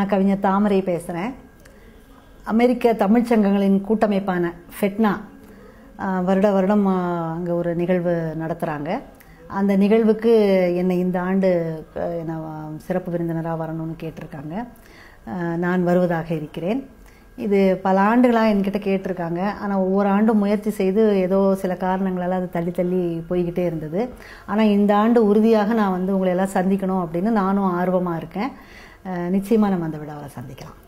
நான் கவிஞர் தாமரை பேசுகிறேன் அமெரிக்க தமிழ்ச் சங்கங்களின் கூட்டமைப்பான ஃபெட்னா ஆஹ், வருட வருடம் அங்கே ஒரு நிகழ்வு நடத்துகிறாங்க அந்த நிகழ்வுக்கு என்னை இந்த ஆண்டு அஹ், என்னை ஆஹ், சிறப்பு விருந்தினராக வரணும்னு கேட்டிருக்காங்க ஆஹ், நான் வருவதாக இருக்கிறேன் இது பல ஆண்டுகளாக என்கிட்ட கேட்டிருக்காங்க ஆனால் ஒவ்வொரு ஆண்டும் முயற்சி செய்து ஏதோ சில காரணங்களால் அது தள்ளி தள்ளி போய்கிட்டே இருந்தது ஆனால் இந்த ஆண்டு உறுதியாக நான் வந்து உங்களை எல்லாம் சந்திக்கணும் அப்படின்னு நானும் ஆர்வமாக இருக்கேன் நிச்சயமாக நம்ம அந்த விழாவில் சந்திக்கலாம்